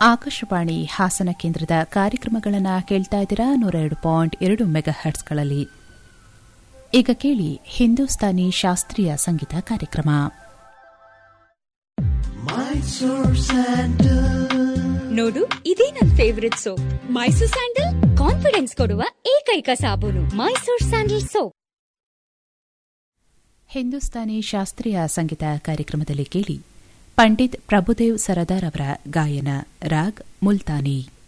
ಆಕಾಶವಾಣಿ ಹಾಸನ ಕೇಂದ್ರದ ಕಾರ್ಯಕ್ರಮಗಳನ್ನು ಕೇಳ್ತಾ ಇದ್ದೀರಾ ನೂರ ಎರಡು ಪಾಯಿಂಟ್ ಎರಡು ಮೆಗಾ ಹರ್ಟ್ಸ್ಗಳಲ್ಲಿ ಈಗ ಕೇಳಿ ಹಿಂದೂಸ್ತಾನಿ ಶಾಸ್ತ್ರೀಯ ಸಂಗೀತ ಕಾರ್ಯಕ್ರಮ ನೋಡು ಇದೇ ನನ್ favourite soap Mysore sandal confidence ಕೊಡುವ ಏಕೈಕ ಸಾಬೂನು ಮೈಸೂರ್ ಸ್ಯಾಂಡಲ್ ಸೋಪ್ ಹಿಂದೂಸ್ತಾನಿ ಶಾಸ್ತ್ರೀಯ ಸಂಗೀತ ಕಾರ್ಯಕ್ರಮದಲ್ಲಿ ಕೇಳಿ ಪಂಡಿತ್ ಪ್ರಭುದೇವ್ ಸರದಾರ್ ಅವರ ಗಾಯನ ರಾಗ್ ಮುಲ್ತಾನಿ